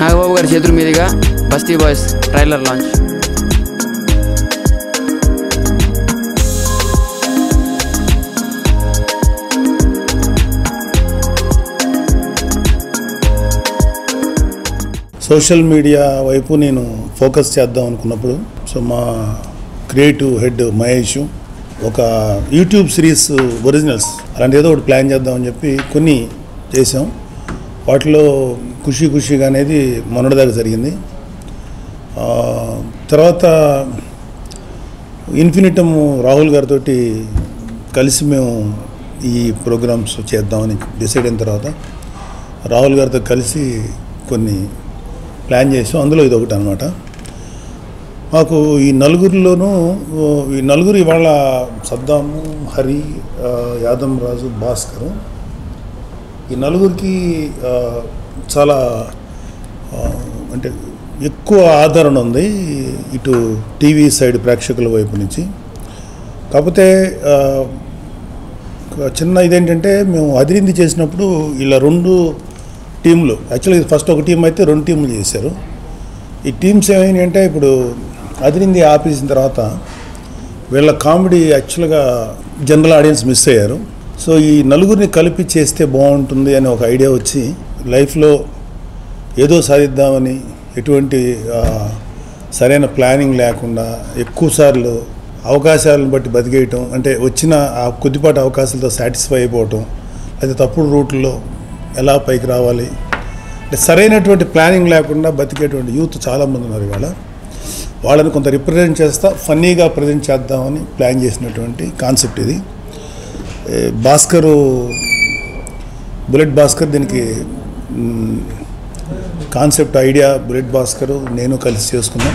నాగబాబు గారి చేతుల మీదుగా Basti boys trailer launch social media వైపు నేను ఫోకస్ చేద్దాం అనుకున్నప్పుడు సో మా క్రియేటివ్ హెడ్ మహేష్ ఒక యూట్యూబ్ సిరీస్ ఒరిజినల్స్ అలాంటి ఏదో ఒకటి ప్లాన్ చేద్దామని చెప్పి కొన్ని చేసాం వాటిలో ఖుషి ఖుషిగా అనేది మొన్నటిదాకా జరిగింది ఆ, తర్వాత ఇన్ఫినిటమ్ రాహుల్ గారితో కలిసి మేము ఈ ప్రోగ్రామ్స్ చేద్దామని డిసైడ్ అయిన తర్వాత రాహుల్ గారితో కలిసి కొన్ని ప్లాన్ చేసాం అందులో ఇది ఒకటి అనమాట మాకు ఈ నలుగురిలోనూ ఓ, ఈ నలుగురు ఇవాళ సద్దాము హరి ఆ, యాదం రాజు భాస్కర్ ఈ నలుగురికి ఆ, చాలా ఆ, అంటే ఎక్కువ ఆదరణ ఉంది ఇటు టీవీ సైడ్ ప్రేక్షకుల వైపు నుంచి కాకపోతే ఆ, ఒక చిన్న ఇదేంటంటే మేము అదిరింది చేసినప్పుడు ఇలా రెండు టీంలు యాక్చువల్గా ఫస్ట్ ఒక టీం అయితే రెండు టీంలు చేశారు ఈ టీమ్స్ ఏమైనాయి అంటే ఇప్పుడు అదిరింది ఆపేసిన తర్వాత వీళ్ళ కామెడీ యాక్చువల్గా జనరల్ ఆడియన్స్ మిస్ అయ్యారు సో ఈ నలుగురిని కలిపి చేస్తే బాగుంటుంది అని ఒక ఐడియా వచ్చి లైఫ్లో ఏదో సాధిద్దామని ఎటువంటి ఆ, సరైన ప్లానింగ్ లేకుండా ఎక్కువసార్లు అవకాశాలను బట్టి బతికేయటం అంటే వచ్చిన ఆ కొద్దిపాటి అవకాశాలతో సాటిస్ఫై అయిపోవటం అయితే తప్పుడు రూట్లో ఎలా పైకి రావాలి అంటే సరైనటువంటి ప్లానింగ్ లేకుండా బతికేటువంటి యూత్ చాలామంది ఉన్నారు ఇవాళ వాళ్ళని కొంత రిప్రజెంట్ చేస్తా ఫన్నీగా ప్రజెంట్ చేద్దామని ప్లాన్ చేసినటువంటి కాన్సెప్ట్ ఇది ఏ, భాస్కరు బుల్లెట్ భాస్కర్ దీనికి మ్, కాన్సెప్ట్ ఐడియా బుల్లెట్ భాస్కర్ నేను కలిసి చేసుకున్నాం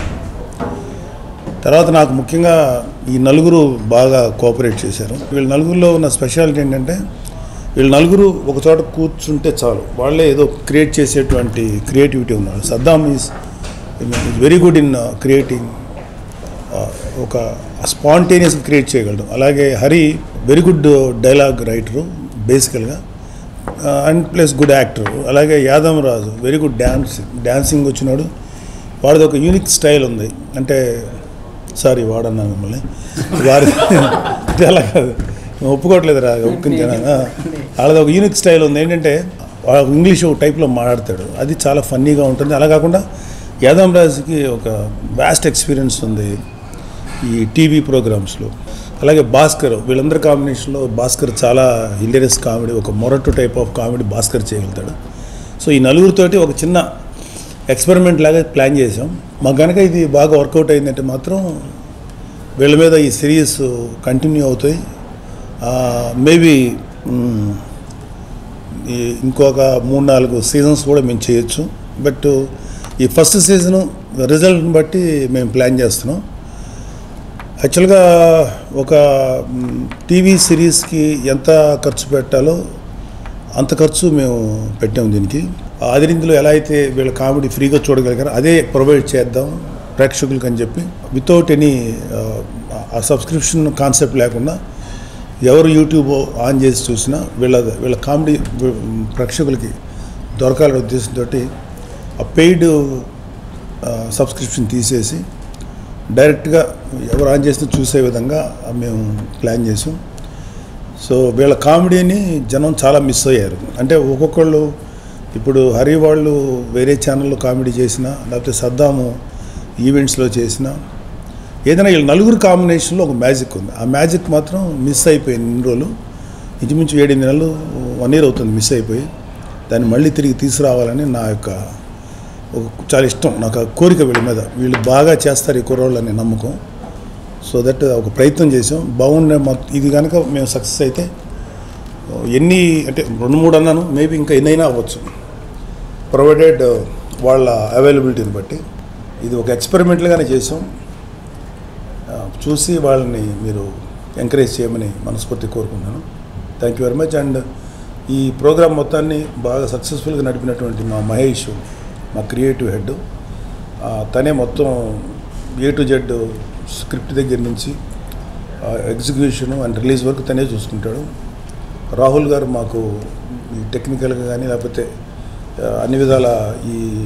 తర్వాత నాకు ముఖ్యంగా ఈ నలుగురు బాగా కోఆపరేట్ చేశారు వీళ్ళ నలుగురిలో ఉన్న స్పెషాలిటీ ఏంటంటే వీళ్ళు నలుగురు ఒక చోట కూర్చుంటే చాలు వాళ్ళే ఏదో క్రియేట్ చేసేటువంటి క్రియేటివిటీ ఉన్నారు Saddam is very good in creating ఒక స్పాంటేనియస్గా క్రియేట్ చేయగలడు అలాగే Hari very good dialogue writer బేసికల్గా అండ్ ప్లస్ గుడ్ యాక్టర్ అలాగే Yadav Raju very good dance dancing వచ్చినాడు వాడిది ఒక యూనిక్ స్టైల్ ఉంది అంటే సారీ వాడన్నాను మిమ్మల్ని వారి అంటే అలా కాదు నేను ఒప్పుకోవట్లేదు రా ఒప్పుకుంటాను వాళ్ళది ఒక యూనిక్ స్టైల్ ఉంది ఏంటంటే వాడు ఇంగ్లీష్ ఒక టైప్లో మాట్లాడతాడు అది చాలా ఫన్నీగా ఉంటుంది అలా కాకుండా యాదవ్ రాజుకి ఒక వ్యాస్ట్ ఎక్స్పీరియన్స్ ఉంది ఈ టీవీ ప్రోగ్రామ్స్లో అలాగే భాస్కర్ వీళ్ళందరి కాంబినేషన్లో భాస్కర్ చాలా హిలేరియస్ కామెడీ ఒక మొరటు టైప్ ఆఫ్ కామెడీ భాస్కర్ చేయగలుగుతాడు సో ఈ నలుగురితోటి ఒక చిన్న ఎక్స్పెరిమెంట్ లాగా ప్లాన్ చేసాం మాకు కనుక ఇది బాగా వర్కౌట్ అయిందంటే మాత్రం వీళ్ళ మీద ఈ సిరీస్ కంటిన్యూ అవుతాయి మేబీ ఇంకొక మూడు నాలుగు సీజన్స్ కూడా మేము చేయొచ్చు బట్ ఈ ఫస్ట్ సీజను రిజల్ట్ని బట్టి మేము ప్లాన్ చేస్తున్నాం యాక్చువల్గా ఒక టీవీ సిరీస్కి ఎంత ఖర్చు పెట్టాలో అంత ఖర్చు మేము పెట్టాము దీనికి అదిరిందులో ఎలా అయితే వీళ్ళ కామెడీ ఫ్రీగా చూడగలిగారో అదే ప్రొవైడ్ చేద్దాం ప్రేక్షకులకు అని చెప్పి without any uh subscription concept లేకుండా ఎవరు యూట్యూబ్ ఆన్ చేసి చూసినా వీళ్ళ వీళ్ళ కామెడీ ప్రేక్షకులకి దొరకాలనే ఉద్దేశంతో ఆ పెయిడ్ సబ్స్క్రిప్షన్ తీసేసి డైరెక్ట్గా ఎవరు ఆన్ చేసినా చూసే విధంగా మేము ప్లాన్ చేసాం సో వీళ్ళ కామెడీని జనం చాలా మిస్ అయ్యారు అంటే ఒక్కొక్కళ్ళు ఇప్పుడు హరి వాళ్ళు వేరే ఛానల్లో కామెడీ చేసినా లేకపోతే సద్దాము ఈవెంట్స్లో చేసినా ఏదైనా వీళ్ళ నలుగురు కాంబినేషన్లో ఒక మ్యాజిక్ ఉంది ఆ మ్యాజిక్ మాత్రం మిస్ అయిపోయింది ఇన్ని రోజులు ఇంచుమించు ఏడెనిమిది నెలలు వన్ ఇయర్ అవుతుంది మిస్ అయిపోయి దాన్ని మళ్ళీ తిరిగి తీసుకురావాలని నా యొక్క ఒక చాలా ఇష్టం నాకు ఆ కోరిక వీళ్ళ మీద వీళ్ళు బాగా చేస్తారు ఈ కుర్రోళ్ళు అనే నమ్మకం సో దట్ ఒక ప్రయత్నం చేసాం బాగుండే మొత్తం ఇది కనుక మేము సక్సెస్ అయితే ఎన్ని అంటే రెండు మూడు అన్నాను మేబీ ఇంకా ఎన్నైనా అవ్వచ్చు ప్రొవైడెడ్ వాళ్ళ అవైలబిలిటీని బట్టి ఇది ఒక ఎక్స్పెరిమెంట్లుగానే చేసాం ఆ, చూసి వాళ్ళని మీరు ఎంకరేజ్ చేయమని మనస్ఫూర్తి కోరుకుంటున్నాను thank you very much and ఈ ప్రోగ్రామ్ మొత్తాన్ని బాగా సక్సెస్ఫుల్గా నడిపినటువంటి మా మహేష్ మా క్రియేటివ్ హెడ్ తనే మొత్తం ఏ టు జెడ్ స్క్రిప్ట్ దగ్గర నుంచి ఎగ్జిక్యూషన్ అండ్ రిలీజ్ వరకు తనే చూసుకుంటాడు రాహుల్ గారు మాకు ఈ టెక్నికల్గా కానీ లేకపోతే ఆ, అన్ని విధాల ఈ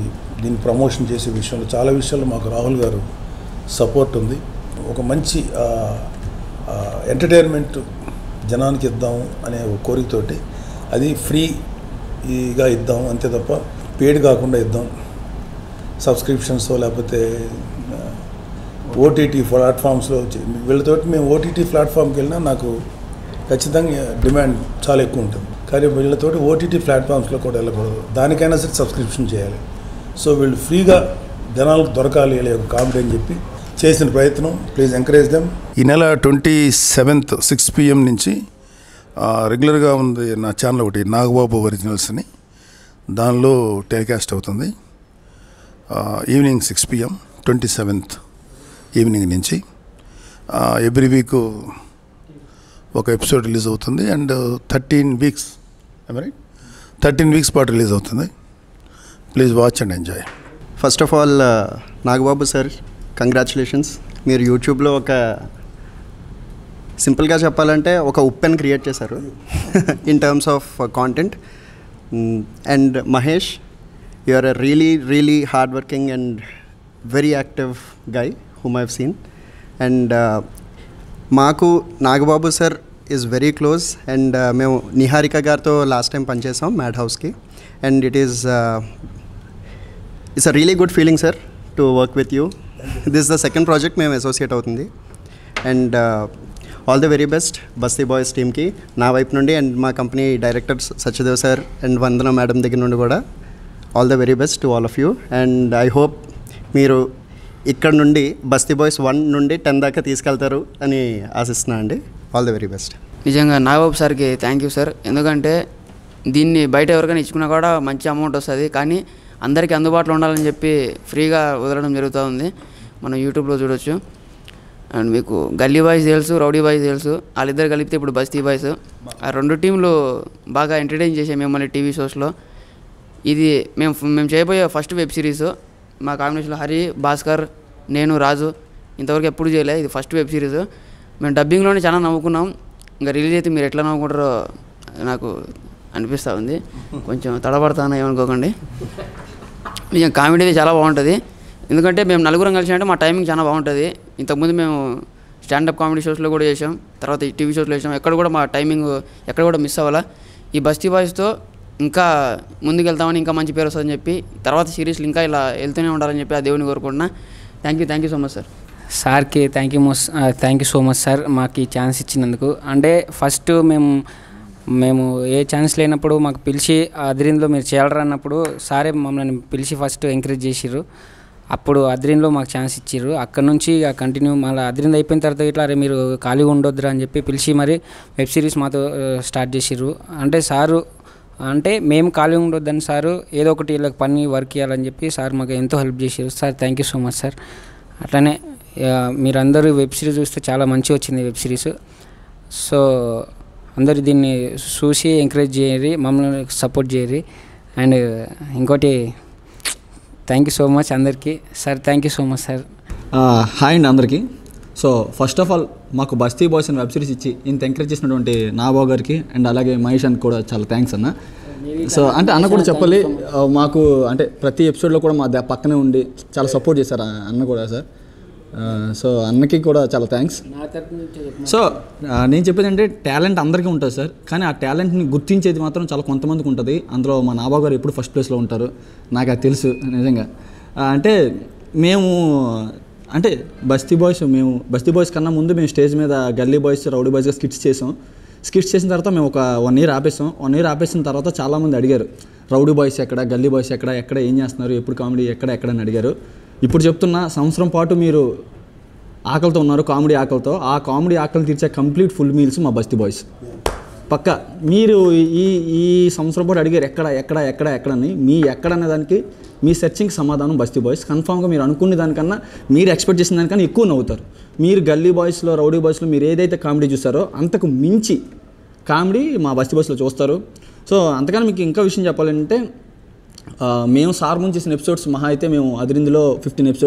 దీన్ని ప్రమోషన్ చేసే విషయంలో చాలా విషయాల్లో మాకు రాహుల్ గారు సపోర్ట్ ఉంది ఒక మంచి ఎంటర్టైన్మెంట్ జనానికి ఇద్దాం అనే ఒక కోరికతోటి అది ఫ్రీగా ఇద్దాం అంతే తప్ప పేడ్ కాకుండా ఇద్దాం సబ్స్క్రిప్షన్స్ లేకపోతే ఓటీటీ ప్లాట్ఫామ్స్లో చే- వీళ్ళతోటి మేము ఓటీటీ ప్లాట్ఫామ్కి వెళ్ళినా నాకు ఖచ్చితంగా డిమాండ్ చాలా ఎక్కువ ఉంటుంది కానీ వీళ్ళతోటి ఓటీటీ ప్లాట్ఫామ్స్లో కూడా వెళ్ళకూడదు దానికైనా సరే సబ్స్క్రిప్షన్ చేయాలి సో వీళ్ళు ఫ్రీగా జనాలకు దొరకాలి వీళ్ళ యొక్క కామెడీ అని చెప్పి చేసిన ప్రయత్నం ప్లీజ్ ఎంకరేజ్ దెమ్ ఈ నెల ట్వంటీ సెవెంత్ సిక్స్ పిఎం నుంచి ఆ, రెగ్యులర్గా ఉంది నా ఛానల్ ఒకటి నాగబాబు ఒరిజినల్స్ అని దానిలో టెలికాస్ట్ అవుతుంది uh, evening six PM twenty seventh evening నుంచి ఎవ్రీ వీక్ ఒక ఎపిసోడ్ రిలీజ్ అవుతుంది and thirteen weeks right thirteen weeks పాటు రిలీజ్ అవుతుంది please watch and enjoy first of all Nagababu sir congratulations మీరు యూట్యూబ్లో ఒక సింపుల్గా చెప్పాలంటే ఒక ఉప్పెన్ క్రియేట్ చేశారు in terms of content and Mahesh you are a really really hard working and very active guy whom I've seen and మాకు Nagababu sir is very close and మేము నిహారిక గారితో లాస్ట్ టైం పనిచేసాం మ్యాడ్ హౌస్కి and it is it's a really good feeling sir to work with you this the second project మేము associate అవుతుంది and all the very best Basti boys టీమ్కి నా వైపు నుండి అండ్ మా company director Satyadev sir and Vandana madam దగ్గర నుండి కూడా all the very best to all of you and I hope మీరు ఇక్కడ నుండి బస్తీ బాయ్స్ వన్ నుండి టెన్ దాకా తీసుకెళ్తారు అని ఆశిస్తున్నాను అండి ఆల్ ది వెరీ బెస్ట్ నిజంగా నాగబాబు సార్కి థ్యాంక్ యూ సార్ ఎందుకంటే దీన్ని బయట ఎవరికైనా ఇచ్చుకున్నా కూడా మంచి అమౌంట్ వస్తుంది కానీ అందరికీ అందుబాటులో ఉండాలని చెప్పి ఫ్రీగా వదలడం జరుగుతూ ఉంది మనం యూట్యూబ్లో చూడొచ్చు అండ్ మీకు గల్లీ బాయ్స్ తెలుసు రౌడీ బాయ్స్ తెలుసు వాళ్ళిద్దరు కలిపితే ఇప్పుడు బస్తీ బాయ్స్ ఆ రెండు టీంలు బాగా ఎంటర్టైన్ చేసాయి మిమ్మల్ని టీవీ షోస్లో ఇది మేము మేము చేయబోయే ఫస్ట్ వెబ్ సిరీస్ మా కాంబినేషన్లో హరి భాస్కర్ నేను రాజు ఇంతవరకు ఎప్పుడు చేయలే ఇది ఫస్ట్ వెబ్ సిరీస్ మేము డబ్బింగ్లోనే చాలా నవ్వుకున్నాం ఇంకా రిలీజ్ అయితే మీరు ఎట్లా నవ్వుకుంటారో నాకు అనిపిస్తూ ఉంది కొంచెం తడబడతాను ఏమనుకోకండి నిజం కామెడీ అయితే చాలా బాగుంటుంది ఎందుకంటే మేము నలుగురం కలిసి అంటే మా టైమింగ్ చాలా బాగుంటుంది ఇంతకుముందు మేము స్టాండప్ కామెడీ షోస్లో కూడా చేసాం తర్వాత టీవీ షోస్లో చేసాం ఎక్కడ కూడా మా టైమింగ్ ఎక్కడ కూడా మిస్ అవ్వాలా ఈ బస్తీ బాయ్స్తో ఇంకా ముందుకు వెళ్తామని ఇంకా మంచి పేరు వస్తుందని చెప్పి తర్వాత సిరీస్లు ఇంకా ఇలా వెళ్తూనే ఉండాలని చెప్పి ఆ దేవుని కోరుకుంటున్నా thank you thank you so much sir సార్కి thank you most thank you so much sir మాకు ఈ ఛాన్స్ ఇచ్చినందుకు అంటే ఫస్ట్ మేము మేము ఏ ఛాన్స్ లేనప్పుడు మాకు పిలిచి అద్రీన్లో మీరు చేయాలరా అన్నప్పుడు సారే మమ్మల్ని పిలిచి ఫస్ట్ ఎంకరేజ్ చేసిర్రు అప్పుడు అద్రీన్లో మాకు ఛాన్స్ ఇచ్చిర్రు అక్కడ నుంచి ఇక కంటిన్యూ మళ్ళీ అద్రీన్ అయిపోయిన తర్వాత ఇట్లా అరే మీరు ఖాళీగా ఉండొద్దురా అని చెప్పి పిలిచి మరి వెబ్ సిరీస్ మాతో స్టార్ట్ చేసిర్రు అంటే సారు అంటే మేము ఖాళీ ఉండొద్దని సారు ఏదో ఒకటి వీళ్ళకి పని వర్క్ చేయాలని చెప్పి సార్ మాకు ఎంతో హెల్ప్ చేసారు sir thank you so much sir అట్లనే ఆ, మీరందరూ వెబ్ సిరీస్ చూస్తే చాలా మంచిగా వచ్చింది వెబ్ సిరీస్ సో అందరూ దీన్ని చూసి ఎంకరేజ్ చేయరి మమ్మల్ని సపోర్ట్ చేయరి అండ్ ఇంకోటి థ్యాంక్ యూ సో మచ్ అందరికీ sir thank you so much sir hi అండి అందరికీ సో ఫస్ట్ ఆఫ్ ఆల్ మాకు బస్తీ బాయ్స్ అని వెబ్ సిరీస్ ఇచ్చి ఇంత ఎంకరేజ్ చేసినటువంటి నాబాబు గారికి అండ్ అలాగే మహేష్ అని కూడా చాలా థ్యాంక్స్ అన్న సో అంటే అన్న కూడా చెప్పాలి ఆ, మాకు అంటే ప్రతి ఎపిసోడ్లో కూడా మా ద- పక్కనే ఉండి చాలా సపోర్ట్ చేశారు ఆ అన్న కూడా సార్ ఆ, సో అన్నకి కూడా చాలా థ్యాంక్స్ సో ఆ, నేను చెప్పేది అంటే టాలెంట్ అందరికీ ఉంటుంది సార్ కానీ ఆ టాలెంట్ని గుర్తించేది మాత్రం చాలా కొంతమందికి ఉంటుంది అందులో మా నాబా గారు ఎప్పుడు ఫస్ట్ ప్లేస్లో ఉంటారు నాకు అది తెలుసు నిజంగా ఆ, అంటే మేము అంటే బస్తీ బాయ్స్ మేము బస్తీ బాయ్స్ కన్నా ముందు మేము స్టేజ్ మీద గల్లీ బాయ్స్ రౌడీ బాయ్స్గా స్కిట్స్ చేసాం స్కిట్స్ చేసిన తర్వాత మేము ఒక వన్ ఇయర్ ఆపేసాం వన్ ఇయర్ ఆపేసిన తర్వాత చాలామంది అడిగారు రౌడీ బాయ్స్ ఎక్కడ గల్లీ బాయ్స్ ఎక్కడ ఎక్కడ ఏం చేస్తున్నారు ఎప్పుడు కామెడీ ఎక్కడ ఎక్కడ అని అడిగారు ఇప్పుడు చెప్తున్నా సంవత్సరం పాటు మీరు ఆకలితో ఉన్నారు కామెడీ ఆకలితో ఆ కామెడీ ఆకలి తీర్చే కంప్లీట్ ఫుల్ మీల్స్ మా బస్తీ బాయ్స్ పక్క మీరు ఈ ఈ సంవత్సరం పాటు అడిగారు ఎక్కడ ఎక్కడ ఎక్కడ ఎక్కడ అని మీ ఎక్కడ అనే దానికి మీ సెర్చింగ్ సమాధానం బస్తీ బాయ్స్ కన్ఫామ్గా మీరు అనుకునే దానికన్నా మీరు ఎక్స్పెక్ట్ చేసిన దానికన్నా ఎక్కువ నవ్వుతారు మీరు గల్లీ బాయ్స్లో రౌడీ బాయ్స్లో మీరు ఏదైతే కామెడీ చూస్తారో అంతకు మించి కామెడీ మా బస్తీ బాయ్స్లో చూస్తారు సో అంతకన్నా మీకు ఇంకా విషయం చెప్పాలంటే ఆ, మేము సార్ ముందు చేసిన ఎపిసోడ్స్ మహా అయితే మేము అదిరిందులో fifteen episodes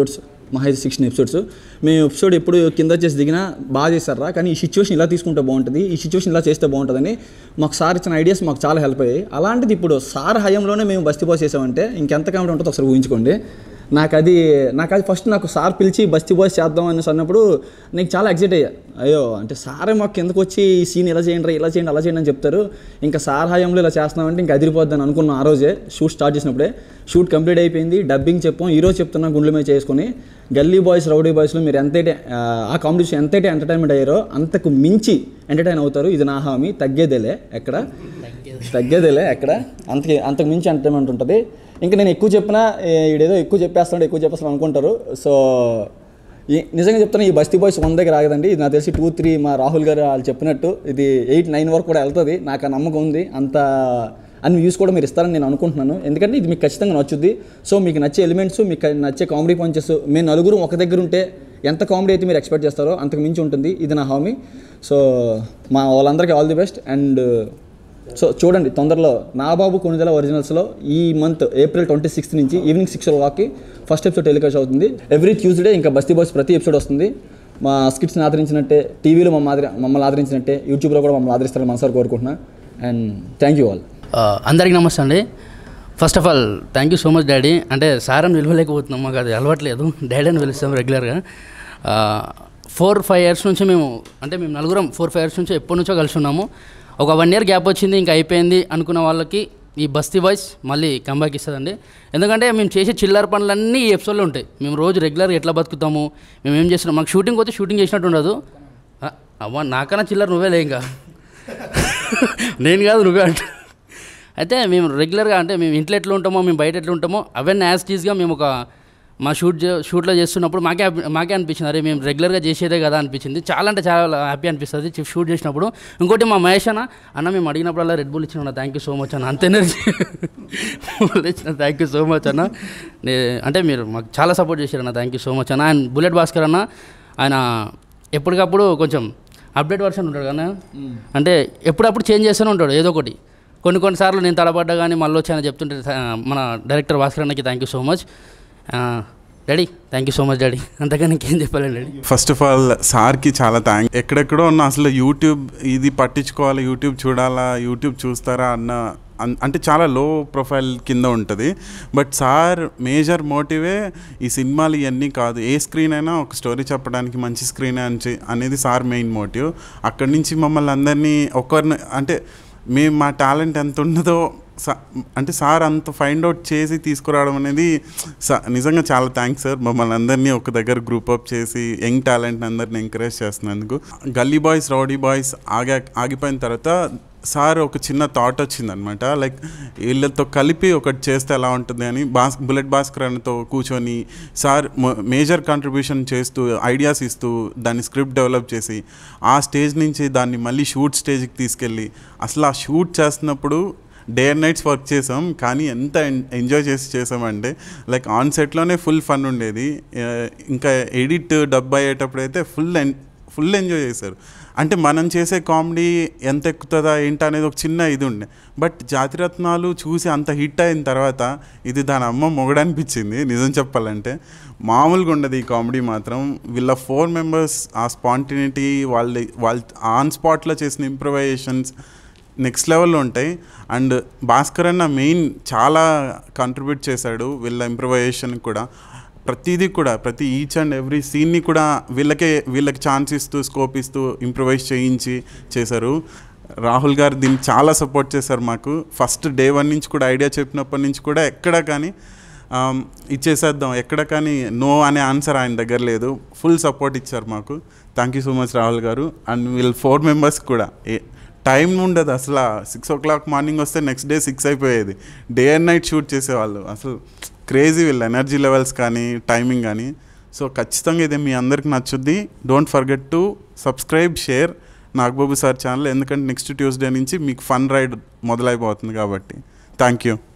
Mahesh sixteen episodes మేము ఎపిసోడ్ ఎప్పుడు కింద వచ్చేసి దిగినా బాగా చేశారా కానీ ఈ సిచ్యువేషన్ ఇలా తీసుకుంటే బాగుంటుంది ఈ సిచ్యువేషన్ ఇలా చేస్తే బాగుంటుందని మాకు సార్ ఇచ్చిన ఐడియాస్ మాకు చాలా హెల్ప్ అయ్యాయి అలాంటిది ఇప్పుడు సార్ హయంలోనే మేము బస్తీ బాస్ చేసామంటే ఇంకెంత కామెడీ ఉంటుందో ఒకసారి ఊహించుకోండి నాకు అది నాకు అది ఫస్ట్ నాకు సార్ పిలిచి బస్తీ బాయ్స్ చేద్దాం అని అన్నప్పుడు నేను చాలా ఎగ్జైట్ అయ్యా అయ్యో అంటే సారే మాకు కిందకు వచ్చి ఈ సీన్ ఇలా చేయండి ఇలా చేయండి అలా చేయండి అని చెప్తారు ఇంకా సార్ హయాంలో ఇలా చేస్తున్నామంటే ఇంకా అదిరిపోద్దని అనుకున్నాం ఆ రోజే షూట్ స్టార్ట్ చేసినప్పుడే షూట్ కంప్లీట్ అయిపోయింది డబ్బింగ్ చెప్పాం ఈ రోజు చెప్తున్నాం గుండెల మీద చేసుకొని గల్లీ బాయ్స్ రౌడీ బాయ్స్లో మీరు ఎంతైతే ఆ, ఆ కాంపిటీషన్ ఎంతైతే ఎంటర్టైన్మెంట్ అయ్యారో అంతకు మించి ఎంటర్టైన్ అవుతారు ఇది నా హామీ తగ్గేదేలే ఎక్కడ తగ్గేదేలే ఎక్కడ అంతకి అంతకు మించి ఎంటర్టైన్మెంట్ ఉంటుంది ఇంకా నేను ఎక్కువ చెప్పినా ఏ, ఈడేదో ఎక్కువ చెప్పేస్తాడు ఎక్కువ చెప్పేస్తాడు అనుకుంటారు సో ఈ నిజంగా చెప్తున్నా ఈ బస్తీ బాయ్స్ వన్ దగ్గర ఆగదండి ఇది నాకు తెలిసి టూ త్రీ మా రాహుల్ గారు వాళ్ళు చెప్పినట్టు ఇది ఎయిట్ నైన్ వరకు కూడా వెళ్తుంది నాకు ఆ నమ్మకం ఉంది అంత అన్ని వ్యూస్ కూడా మీరు ఇస్తారని నేను అనుకుంటున్నాను ఎందుకంటే ఇది మీకు ఖచ్చితంగా నచ్చుద్ది సో మీకు నచ్చే ఎలిమెంట్స్ మీకు నచ్చే కామెడీ పంచెస్ మేము నలుగురు ఒక దగ్గర ఉంటే ఎంత కామెడీ అయితే మీరు ఎక్స్పెక్ట్ చేస్తారో అంతకు మించి ఉంటుంది ఇది నా హామీ సో మా వాళ్ళందరికీ all the best and so చూడండి తొందరలో నాబాబు కొనుదల ఒరిజినల్స్లో ఈ మంత్ ఏప్రిల్ ట్వంటీ సిక్స్త్ నుంచి ఈవినింగ్ సిక్స్ ఓ క్లాక్కి ఫస్ట్ ఎపిసోడ్ టెలికాస్ట్ అవుతుంది ఎవ్రీ ట్యూస్డే ఇంకా బస్తీ బాయ్స్ ప్రతి ఎపిసోడ్ వస్తుంది మా స్కిట్స్ని ఆదరించినట్టే టీవీలో మమ్మల్ని ఆదరి మమ్మల్ని ఆదరించినట్టే యూట్యూబ్లో కూడా మమ్మల్ని ఆదరిస్తారని మనసారి కోరుకుంటున్నా అండ్ థ్యాంక్ యూ ఆల్ ఆ, అందరికీ నమస్తే అండి first of all thank you so much daddy అంటే సార్ అని పిలవలేకపోతున్నాం మాకు అది అలవాట్లేదు డాడీ అని పిలుస్తాం రెగ్యులర్గా ఫోర్ ఫైవ్ ఇయర్స్ నుంచి మేము అంటే మేము నలుగురం ఫోర్ ఫైవ్ ఇయర్స్ నుంచి ఎప్పటి నుంచో కలిసి ఉన్నాము ఒక వన్ ఇయర్ గ్యాప్ వచ్చింది ఇంకా అయిపోయింది అనుకున్న వాళ్ళకి ఈ బస్తీ బాయ్స్ మళ్ళీ కంబ్యాక్ ఇస్తుందండి ఎందుకంటే మేము చేసే చిల్లర పనులన్నీ ఈ ఎపిసోడ్లో ఉంటాయి మేము రోజు రెగ్యులర్గా ఎట్లా బతుకుతాము మేము ఏం చేస్తున్నాం మాకు షూటింగ్ పోతే షూటింగ్ చేసినట్టు ఉండదు ఆ, అవ్వ నాకన్నా చిల్లర నువ్వేలే ఇంకా నేను కాదు నువ్వే అంట అయితే మేము రెగ్యులర్గా అంటే మేము ఇంట్లో ఎట్లా ఉంటామో మేము బయట ఎట్లా ఉంటామో అవన్నీ యాజ్ టీజ్గా మేము ఒక మా షూట్ చే- షూట్లో చేస్తున్నప్పుడు మాకే హ్యాపీ- మాకే అనిపించింది అరే మేము రెగ్యులర్గా చేసేదే కదా అనిపించింది చాలా అంటే చాలా హ్యాపీ అనిపిస్తుంది చి- షూట్ చేసినప్పుడు ఇంకోటి మా మహేష్ అన్న అన్న మేము అడిగినప్పుడల్లా రెడ్ బుల్ ఇచ్చిన థ్యాంక్ యూ సో మచ్ అన్న అంత ఎనర్జీ ఇచ్చిన థ్యాంక్ యూ సో మచ్ అన్న నే- అంటే మీరు మాకు చాలా సపోర్ట్ చేశారు అన్న థ్యాంక్ యూ సో మచ్ అన్న అండ్ బుల్లెట్ భాస్కర్ అన్న ఆయన ఎప్పటికప్పుడు కొంచెం అప్డేట్ వర్షన్ ఉంటాడు కదా అంటే ఎప్పుడప్పుడు చేంజ్ చేస్తూనే ఉంటాడు ఏదో ఒకటి కొన్ని కొన్నిసార్లు నేను తడబడ్డా కానీ మళ్ళీ వచ్చానని చెప్తుంటే ఆ, మన డైరెక్టర్ భాస్కర్ అన్నకి thank you so much daddy thank you so much daddy అంతగా ఇంకేం చెప్పలేను డాడీ ఫస్ట్ ఆఫ్ ఆల్ సార్కి చాలా థ్యాంక్ ఎక్కడెక్కడో ఉన్న అసలు యూట్యూబ్ ఇది పట్టించుకోవాలి యూట్యూబ్ చూడాలా యూట్యూబ్ చూస్తారా అన్న అన్- అంటే చాలా లో ప్రొఫైల్ కింద ఉంటుంది బట్ సార్ మేజర్ మోటివే ఈ సినిమాలు ఇవన్నీ కాదు ఏ స్క్రీన్ అయినా ఒక స్టోరీ చెప్పడానికి మంచి స్క్రీన్ అని చె- అనేది సార్ మెయిన్ మోటివ్ అక్కడి నుంచి మమ్మల్ని అందరినీ ఒకరిని అంటే మేము మా టాలెంట్ ఎంత ఉన్నదో సా- అంటే సార్ అంత ఫైండ్ అవుట్ చేసి తీసుకురావడం అనేది సా- నిజంగా చాలా థ్యాంక్స్ సార్ మమ్మల్ని అందరినీ ఒక దగ్గర గ్రూప్ అప్ చేసి యంగ్ టాలెంట్ అందరిని ఎంకరేజ్ చేస్తున్నందుకు గల్లీ బాయ్స్ రౌడీ బాయ్స్ ఆగా ఆగిపోయిన తర్వాత సార్ ఒక చిన్న థాట్ వచ్చిందనమాట లైక్ వీళ్ళతో కలిపి ఒకటి చేస్తే ఎలా ఉంటుంది అని బాస్ బుల్లెట్ భాస్కర్ అన్నతో కూర్చొని సార్ మేజర్ కాంట్రిబ్యూషన్ చేస్తూ ఐడియాస్ ఇస్తూ దాన్ని స్క్రిప్ట్ డెవలప్ చేసి ఆ స్టేజ్ నుంచి దాన్ని మళ్ళీ షూట్ స్టేజ్కి తీసుకెళ్ళి అసలు ఆ షూట్ చేస్తున్నప్పుడు డే అండ్ నైట్స్ వర్క్ చేసాం కానీ ఎంత ఎన్- ఎంజాయ్ చేసి చేసామంటే లైక్ ఆన్ సెట్లోనే ఫుల్ ఫన్ ఉండేది ఆ, ఇంకా ఎడిట్ డబ్ అయ్యేటప్పుడైతే ఫుల్ ఎన్ ఫుల్ ఎంజాయ్ చేశారు అంటే మనం చేసే కామెడీ ఎంత ఎక్కుతుందా ఏంటి అనేది ఒక చిన్న ఇది ఉండే బట్ జాతిరత్నాలు చూసి అంత హిట్ అయిన తర్వాత ఇది దాని అమ్మ మొగడనిపించింది నిజం చెప్పాలంటే మామూలుగా ఉండదు ఈ కామెడీ మాత్రం వీళ్ళ ఫోర్ మెంబర్స్ ఆ స్పాంటినిటీ వాళ్ళ వాళ్ళ ఆన్ స్పాట్లో చేసిన ఇంప్రవైజేషన్స్ నెక్స్ట్ లెవెల్లో ఉంటాయి అండ్ భాస్కర్ అన్న మెయిన్ చాలా కంట్రిబ్యూట్ చేశాడు వీళ్ళ ఇంప్రవైజేషన్ కూడా ప్రతిదీ కూడా ప్రతి ఈచ్ అండ్ ఎవ్రీ సీన్ని కూడా వీళ్ళకే వీళ్ళకి ఛాన్స్ ఇస్తూ స్కోప్ ఇస్తూ ఇంప్రవైజ్ చేయించి చేశారు రాహుల్ గారు దీన్ని చాలా సపోర్ట్ చేశారు మాకు ఫస్ట్ డే వన్ నుంచి కూడా ఐడియా చెప్పినప్పటి నుంచి కూడా ఎక్కడ కానీ ఆమ్, ఇచ్చేసేద్దాం ఎక్కడ కానీ నో అనే ఆన్సర్ ఆయన దగ్గర లేదు ఫుల్ సపోర్ట్ ఇచ్చారు మాకు thank you so much Rahul గారు అండ్ వీళ్ళ ఫోర్ మెంబర్స్ కూడా ఏ టైం ఉండదు అసలు సిక్స్ ఓ క్లాక్ మార్నింగ్ వస్తే నెక్స్ట్ డే సిక్స్ అయిపోయేది డే అండ్ నైట్ షూట్ చేసేవాళ్ళు అసలు క్రేజీ వీళ్ళ ఎనర్జీ లెవెల్స్ కానీ టైమింగ్ కానీ సో ఖచ్చితంగా ఇది మీ అందరికి నచ్చుద్ది don't forget to subscribe share Nagababu sir channel ఎందుకంటే నెక్స్ట్ ట్యూస్డే నుంచి మీకు ఫన్ రైడ్ మొదలైపోతుంది కాబట్టి థ్యాంక్ యూ